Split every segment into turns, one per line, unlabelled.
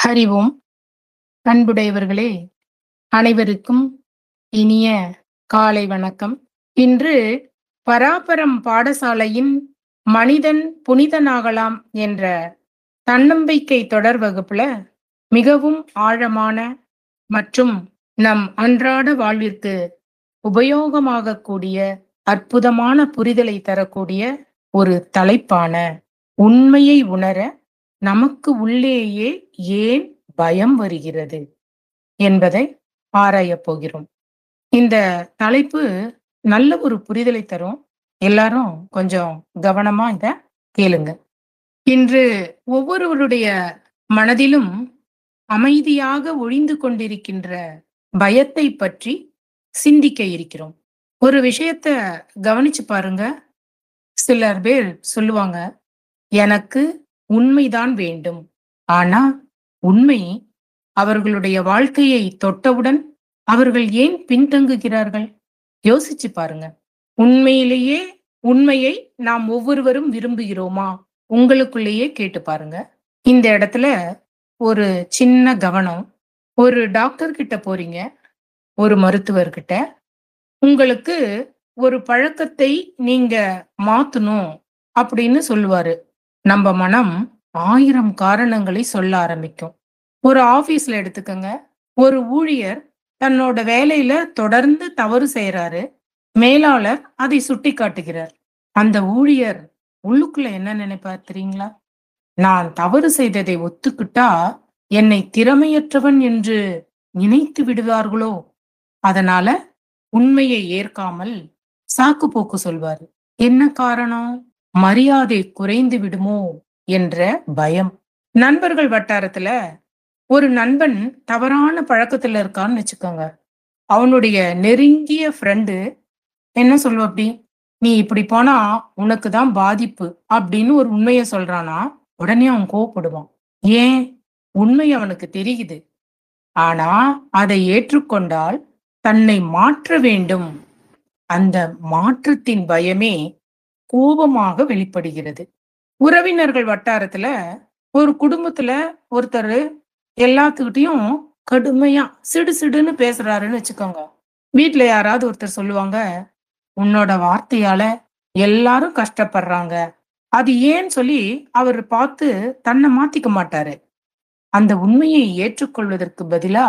அறிவோம் அன்புடையவர்களே அனைவருக்கும் இனிய காலை வணக்கம் இன்று பராபரம் பாடசாலையின் மனிதன் புனிதனாகலாம் என்ற தன்னம்பிக்கை தொடர் வகுப்புல மிகவும் ஆழமான மற்றும் நம் அன்றாட வாழ்விற்கு உபயோகமாகக்கூடிய அற்புதமான புரிதலை தரக்கூடிய ஒரு தலைப்பான உண்மையை உணர நமக்கு உள்ளேயே ஏன் பயம் வருகிறது என்பதை ஆராயப் போகிறோம் இந்த தலைப்பு நல்ல ஒரு புரிதலை தரும் எல்லாரும் கொஞ்சம் கவனமா இத கேளுங்க இன்று ஒவ்வொருவருடைய மனதிலும் அமைதியாக ஒழிந்து கொண்டிருக்கின்ற பயத்தை பற்றி சிந்திக்க இருக்கிறோம் ஒரு விஷயத்த கவனிச்சு பாருங்க சிலர் பேர் சொல்லுவாங்க எனக்கு உண்மைதான் வேண்டும் ஆனா உண்மை அவர்களுடைய வாழ்க்கையை தொட்டவுடன் அவர்கள் ஏன் பின்தங்குகிறார்கள் யோசிச்சு பாருங்க உண்மையிலேயே உண்மையை நாம் ஒவ்வொருவரும் விரும்புகிறோமா உங்களுக்குள்ளேயே கேட்டு பாருங்க இந்த இடத்துல ஒரு சின்ன கவனம் ஒரு டாக்டர் கிட்ட போறீங்க ஒரு மருத்துவர்கிட்ட உங்களுக்கு ஒரு பழக்கத்தை நீங்க மாத்தணும் அப்படின்னு சொல்லுவாரு நம்ம மனம் ஆயிரம் காரணங்களை சொல்ல ஆரம்பிக்கும் ஒரு ஆபீஸ்ல எடுத்துக்கங்க ஒரு ஊழியர் தன்னோட வேலையில தொடர்ந்து தவறு செய்யறாரு மேலாளர் அதை சுட்டி காட்டுகிறார் அந்த ஊழியர் உள்ளுக்குள்ள என்ன நினைப்பார் தெரியுங்களா நான் தவறு செய்ததை ஒத்துக்கிட்டா என்னை திறமையற்றவன் என்று நினைத்து விடுவார்களோ அதனால உண்மையை ஏற்காமல் சாக்கு போக்கு சொல்வாரு என்ன காரணம் மரியாதை குறைந்து விடுமோ என்ற பயம் நண்பர்கள் வட்டாரத்துல ஒரு நண்பன் தவறான பழக்கத்துல இருக்கான்னு வச்சுக்கோங்க அவனுடைய நெருங்கிய ஃப்ரெண்டு என்ன சொல்லுவ அப்படி நீ இப்படி போனா உனக்கு தான் பாதிப்பு அப்படின்னு ஒரு உண்மைய சொல்றானா உடனே அவன் கோவப்படுவான் ஏன் உண்மை அவனுக்கு தெரியுது ஆனா அதை ஏற்றுக்கொண்டால் தன்னை மாற்ற வேண்டும் அந்த மாற்றத்தின் பயமே கோபமாக வெளிப்படுகிறது உறவினர்கள் வட்டாரத்துல ஒரு குடும்பத்துல ஒருத்தர் எல்லாத்துக்கிட்டையும் கடுமையா சிடு சிடுன்னு பேசுறாருன்னு வச்சுக்கோங்க வீட்ல யாராவது ஒருத்தர் சொல்லுவாங்க உன்னோட வார்த்தையால எல்லாரும் கஷ்டப்படுறாங்க அது ஏன்னு சொல்லி அவர் பார்த்து தன்னை மாத்திக்க மாட்டாரு அந்த உண்மையை ஏற்றுக்கொள்வதற்கு பதிலா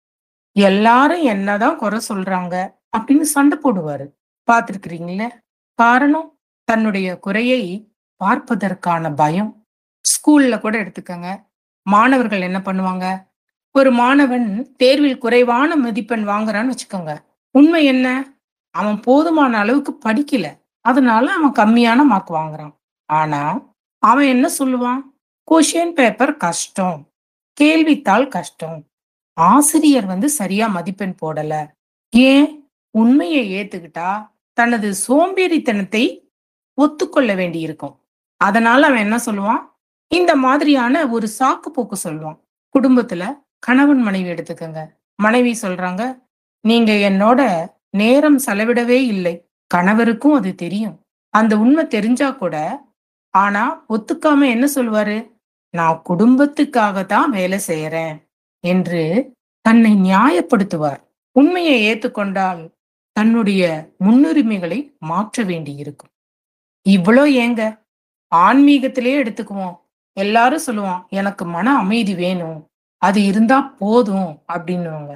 எல்லாரும் என்னதான் குறை சொல்றாங்க அப்படின்னு சண்டை போடுவாரு பார்த்திருக்கிறீங்களே காரணம் தன்னுடைய குறையை பார்ப்பதற்கான பயம் ஸ்கூல்ல கூட எடுத்துக்கங்க மாணவர்கள் என்ன பண்ணுவாங்க ஒரு மாணவன் தேர்வில் குறைவான மதிப்பெண் வாங்குறான்னு வச்சுக்கோங்க உண்மை என்ன அவன் போதுமான அளவுக்கு படிக்கல அதனால அவன் கம்மியான மார்க் வாங்குறான் ஆனா அவன் என்ன சொல்லுவான் கொஷின் பேப்பர் கஷ்டம் கேள்வித்தாள் கஷ்டம் ஆசிரியர் வந்து சரியா மதிப்பெண் போடல ஏன் உண்மையை ஏத்துக்கிட்டா தனது சோம்பேறித்தனத்தை ஒத்துக்கொள்ள வேண்டி இருக்கும் அதனால அவன் என்ன சொல்லுவான் இந்த மாதிரியான ஒரு சாக்கு போக்கு சொல்லுவான் குடும்பத்துல கணவன் மனைவி எடுத்துக்கங்க மனைவி சொல்றாங்க நீங்க என்னோட நேரம் செலவிடவே இல்லை கணவருக்கும் அது தெரியும் அந்த உண்மை தெரிஞ்சா கூட ஆனா ஒத்துக்காம என்ன சொல்லுவாரு நான் குடும்பத்துக்காக தான் வேலை செய்யறேன் என்று தன்னை நியாயப்படுத்துவார் உண்மையை ஏத்துக்கொண்டால் தன்னுடைய முன்னுரிமைகளை மாற்ற வேண்டி இருக்கும் இவ்வளோ ஏங்க ஆன்மீகத்திலே எடுத்துக்குவோம் எல்லாரும் சொல்லுவோம் எனக்கு மன அமைதி வேணும் அது இருந்தா போதும் அப்படின்னுவாங்க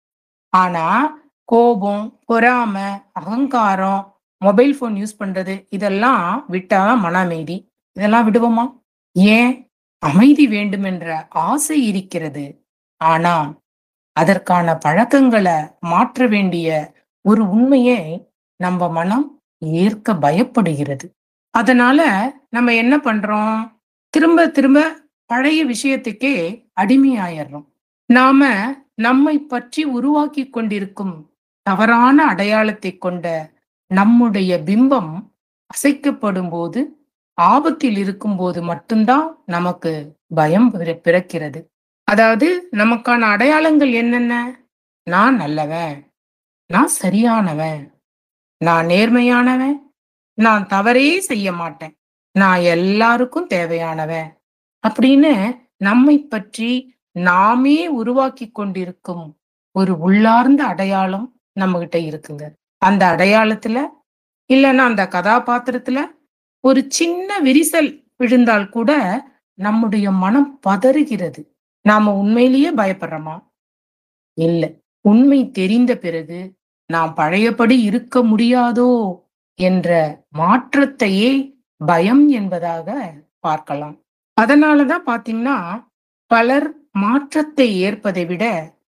ஆனா கோபம் பொறாம அகங்காரம் மொபைல் போன் யூஸ் பண்றது இதெல்லாம் விட்டாதான் மன அமைதி இதெல்லாம் விடுவோமா ஏன் அமைதி வேண்டும் என்ற ஆசை இருக்கிறது ஆனா அதற்கான பழக்கங்களை மாற்ற வேண்டிய ஒரு உண்மையை நம்ம மனம் ஏற்க பயப்படுகிறது அதனால நம்ம என்ன பண்றோம் திரும்ப திரும்ப பழைய விஷயத்துக்கே அடிமையாயிடுறோம் நாம நம்மை பற்றி உருவாக்கி கொண்டிருக்கும் தவறான அடையாளத்தை கொண்ட நம்முடைய பிம்பம் அசைக்கப்படும் போது ஆபத்தில் இருக்கும்போது மட்டும்தான் நமக்கு பயம் பிற- பிறக்கிறது அதாவது நமக்கான அடையாளங்கள் என்னென்ன நான் நல்லவன் நான் சரியானவன் நான் நேர்மையானவன் நான் தவறே செய்ய மாட்டேன் நான் எல்லாருக்கும் தேவையானவன் அப்படின்னு நம்மை பற்றி நாமே உருவாக்கி கொண்டிருக்கும் ஒரு உள்ளார்ந்த அடையாளம் நம்ம கிட்ட இருக்குங்க அந்த அடையாளத்துல இல்லைன்னா அந்த கதாபாத்திரத்துல ஒரு சின்ன விரிசல் விழுந்தால் கூட நம்முடைய மனம் பதறுகிறது நாம உண்மையிலேயே பயப்படுறோமா இல்ல உண்மை தெரிந்த பிறகு நாம் பழையபடி இருக்க முடியாதோ என்ற மாற்றத்தையே பயம் என்பதாக பார்க்கலாம் அதனாலதான் பாத்தீங்கன்னா பலர் மாற்றத்தை ஏற்பதை விட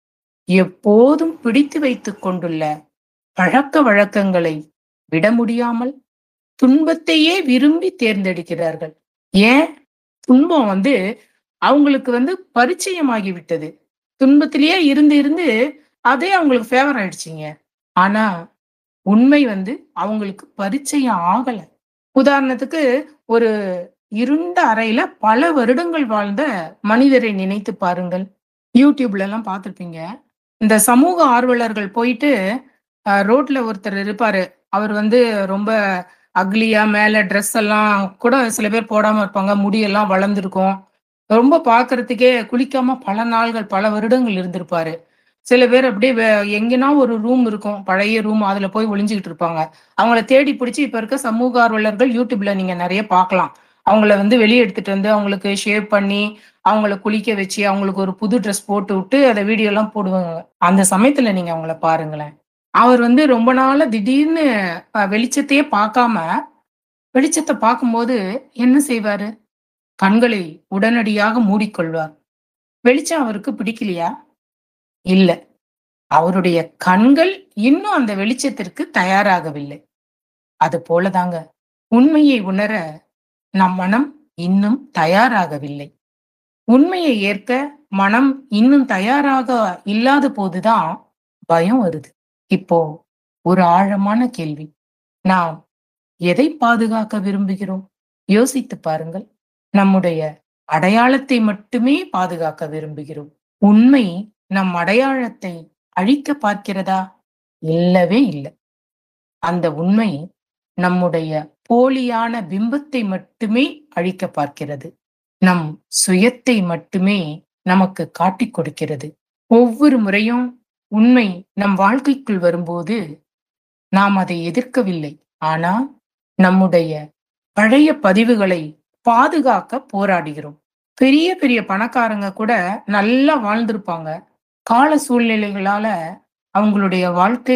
எப்போதும் பிடித்து வைத்துக் கொண்டுள்ள பழக்க வழக்கங்களை விட முடியாமல் துன்பத்தையே விரும்பி தேர்ந்தெடுக்கிறார்கள் ஏன் துன்பம் வந்து அவங்களுக்கு வந்து பரிச்சயமாகி விட்டது துன்பத்திலேயே இருந்து இருந்து அதே அவங்களுக்கு ஃபேவர் ஆயிடுச்சுங்க ஆனா உண்மை வந்து அவங்களுக்கு பரிச்சயம் ஆகல உதாரணத்துக்கு ஒரு இருண்ட அறையில பல வருடங்கள் வாழ்ந்த மனிதரை நினைத்து பாருங்கள் யூடியூப்ல எல்லாம் பார்த்திருப்பீங்க இந்த சமூக ஆர்வலர்கள் போயிட்டு அஹ், ரோட்ல ஒருத்தர் இருப்பாரு அவர் வந்து ரொம்ப அக்லியா மேல ட்ரெஸ் எல்லாம் கூட சில பேர் போடாம இருப்பாங்க முடியெல்லாம் வளர்ந்துருக்கும் ரொம்ப பார்க்கிறதுக்கே குளிக்காம பல நாள்கள் பல வருடங்கள் இருந்திருப்பாரு சில பேர் அப்படியே வே- எங்கேனா ஒரு ரூம் இருக்கும் பழைய ரூம் அதுல போய் ஒளிஞ்சுக்கிட்டு இருப்பாங்க அவங்கள தேடி பிடிச்சி இப்ப இருக்க சமூக ஆர்வலர்கள் யூடியூப்ல நீங்க நிறைய பார்க்கலாம் அவங்கள வந்து வெளியே எடுத்துட்டு வந்து அவங்களுக்கு ஷேவ் பண்ணி அவங்கள குளிக்க வச்சு அவங்களுக்கு ஒரு புது ட்ரெஸ் போட்டு விட்டு அதை வீடியோ எல்லாம் போடுவாங்க அந்த சமயத்துல நீங்க அவங்கள பாருங்களேன் அவர் வந்து ரொம்ப நாளா திடீர்னு அஹ், வெளிச்சத்தையே பார்க்காம வெளிச்சத்தை பார்க்கும்போது என்ன செய்வாரு கண்களை உடனடியாக மூடிக்கொள்வார் வெளிச்சம் அவருக்கு பிடிக்கலையா இல்ல அவருடைய கண்கள் இன்னும் அந்த வெளிச்சத்திற்கு தயாராகவில்லை அது போலதாங்க உண்மையை உணர நம் மனம் இன்னும் தயாராகவில்லை உண்மையை ஏற்க மனம் இன்னும் தயாராக இல்லாத போதுதான் பயம் வருது இப்போ ஒரு ஆழமான கேள்வி நாம் எதை பாதுகாக்க விரும்புகிறோம் யோசித்து பாருங்கள் நம்முடைய அடையாளத்தை மட்டுமே பாதுகாக்க விரும்புகிறோம் உண்மை நம் அடையாளத்தை அழிக்க பார்க்கிறதா இல்லவே இல்லை அந்த உண்மை நம்முடைய போலியான பிம்பத்தை மட்டுமே அழிக்க பார்க்கிறது நம் சுயத்தை மட்டுமே நமக்கு காட்டிக் கொடுக்கிறது ஒவ்வொரு முறையும் உண்மை நம் வாழ்க்கைக்குள் வரும்போது நாம் அதை எதிர்க்கவில்லை ஆனால் நம்முடைய பழைய பதிவுகளை பாதுகாக்க போராடுகிறோம் பெரிய பெரிய பணக்காரங்க கூட நல்லா வாழ்ந்திருப்பாங்க கால சூழ்நிலைகளால அவங்களுடைய வாழ்க்கை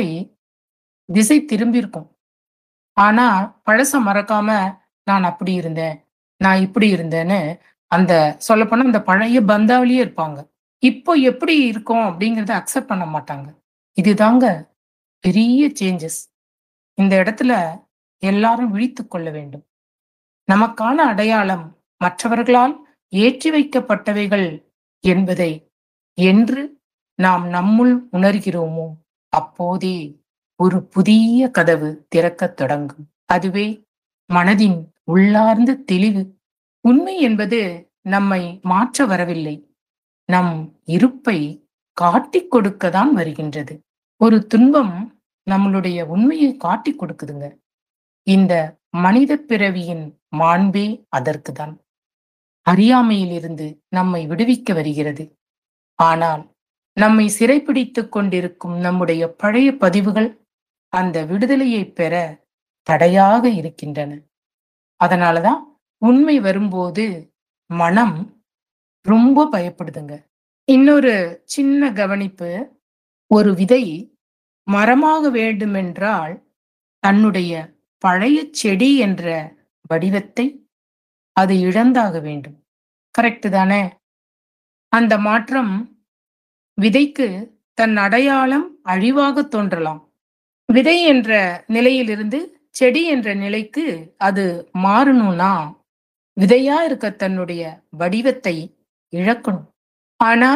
திசை திரும்பியிருக்கும் ஆனா பழச மறக்காம நான் அப்படி இருந்தேன் நான் இப்படி இருந்தேன்னு அந்த சொல்லப்போனா அந்த பழைய பந்தாவிலேயே இருப்பாங்க இப்போ எப்படி இருக்கோம் அப்படிங்கறத அக்செப்ட் பண்ண மாட்டாங்க இதுதாங்க பெரிய சேஞ்சஸ் இந்த இடத்துல எல்லாரும் விழித்துக் கொள்ள வேண்டும் நமக்கான அடையாளம் மற்றவர்களால் ஏற்றி வைக்கப்பட்டவைகள் என்பதை என்று நாம் நம்முள் உணர்கிறோமோ அப்போதே ஒரு புதிய கதவு திறக்கத் தொடங்கும் அதுவே மனதின் உள்ளார்ந்த தெளிவு உண்மை என்பது நம்மை மாற்ற வரவில்லை நம் இருப்பை காட்டிக் கொடுக்கத்தான் வருகின்றது ஒரு துன்பம் நம்மளுடைய உண்மையை காட்டிக் கொடுக்குதுங்க இந்த மனித பிறவியின் மாண்பே அதற்குதான் அறியாமையிலிருந்து நம்மை விடுவிக்க வருகிறது ஆனால் நம்மை சிறைப்பிடித்துக் கொண்டிருக்கும் நம்முடைய பழைய பதிவுகள் அந்த விடுதலையை பெற தடையாக இருக்கின்றன அதனாலதான் உண்மை வரும்போது மனம் ரொம்ப பயப்படுதுங்க இன்னொரு சின்ன கவனிப்பு ஒரு விதை மரமாக வேண்டுமென்றால் தன்னுடைய பழைய செடி என்ற வடிவத்தை அது இழந்தாக வேண்டும் கரெக்ட் தானே அந்த மாற்றம் விதைக்கு தன் அடையாளம் அழிவாக தோன்றலாம் விதை என்ற நிலையிலிருந்து செடி என்ற நிலைக்கு அது மாறணும்னா விதையா இருக்க தன்னுடைய வடிவத்தை இழக்கணும் ஆனா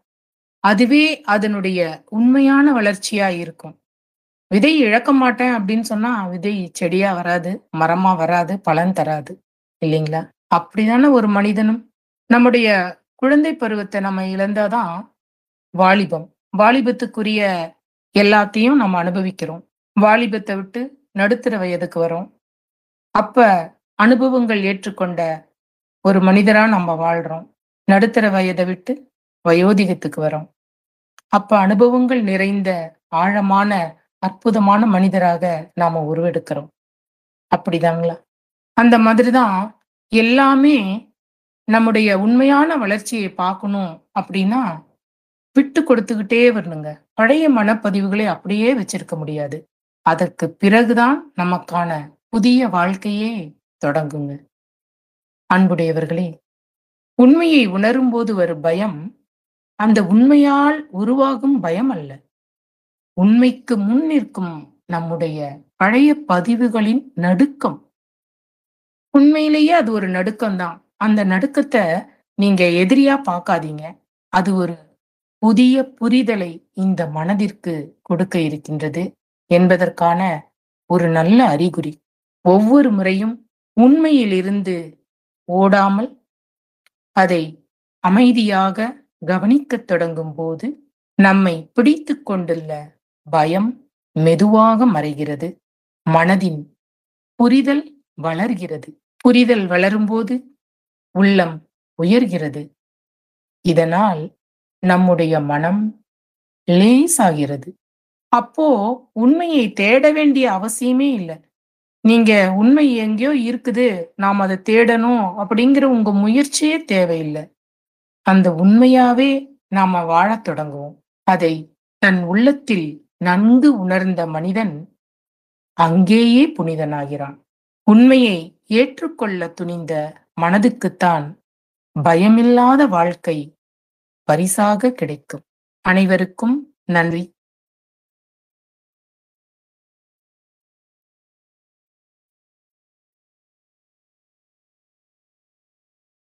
அதுவே அதனுடைய உண்மையான வளர்ச்சியா இருக்கும் விதை இழக்க மாட்டேன் அப்படின்னு சொன்னா விதை செடியா வராது மரமா வராது பலன் தராது இல்லைங்களா அப்படிதானே ஒரு மனிதனும் நம்முடைய குழந்தை பருவத்தை நம்ம இழந்தாதான் வாலிபம் வாலிபத்துக்குரிய எல்லாத்தையும் நம்ம அனுபவிக்கிறோம் வாலிபத்தை விட்டு நடுத்தர வயதுக்கு வரோம் அப்ப அனுபவங்கள் ஏற்றுக்கொண்ட ஒரு மனிதரா நம்ம வாழ்றோம் நடுத்தர வயதை விட்டு வயோதிகத்துக்கு வரோம் அப்ப அனுபவங்கள் நிறைந்த ஆழமான அற்புதமான மனிதராக நாம உருவெடுக்கிறோம் அப்படிதாங்களா அந்த மாதிரிதான் எல்லாமே நம்முடைய உண்மையான வளர்ச்சியை பார்க்கணும் அப்படின்னா விட்டு கொடுத்துக்கிட்டே வரணுங்க பழைய மனப்பதிவுகளை அப்படியே வச்சிருக்க முடியாது அதற்கு பிறகுதான் நமக்கான புதிய வாழ்க்கையே தொடங்குங்க அன்புடையவர்களே உண்மையை உணரும் போது வரும் பயம் அந்த உண்மையால் உருவாகும் பயம் அல்ல உண்மைக்கு முன் நிற்கும் நம்முடைய பழைய பதிவுகளின் நடுக்கம் உண்மையிலேயே அது ஒரு நடுக்கம் தான் அந்த நடுக்கத்தை நீங்க எதிரியா பார்க்காதீங்க அது ஒரு புதிய புரிதலை இந்த மனதிற்கு கொடுக்க இருக்கின்றது என்பதற்கான ஒரு நல்ல அறிகுறி ஒவ்வொரு முறையும் உண்மையிலிருந்து ஓடாமல் அதை அமைதியாக கவனிக்கத் தொடங்கும் போது நம்மை பிடித்து கொண்டுள்ள பயம் மெதுவாக மறைகிறது மனதின் புரிதல் வளர்கிறது புரிதல் வளரும்போது உள்ளம் உயர்கிறது இதனால் நம்முடைய மனம் லேசாகிறது அப்போ உண்மையை தேட வேண்டிய அவசியமே இல்லை நீங்க உண்மை எங்கேயோ இருக்குது நாம் அதை தேடணும் அப்படிங்கிற உங்க முயற்சியே தேவையில்லை அந்த உண்மையாவே நாம வாழத் தொடங்குவோம் அதை தன் உள்ளத்தில் நன்கு உணர்ந்த மனிதன் அங்கேயே புனிதனாகிறான் உண்மையை ஏற்றுக்கொள்ள துணிந்த மனதுக்குத்தான் பயமில்லாத வாழ்க்கை பரிசாக கிடைக்கும் அனைவருக்கும் நன்றி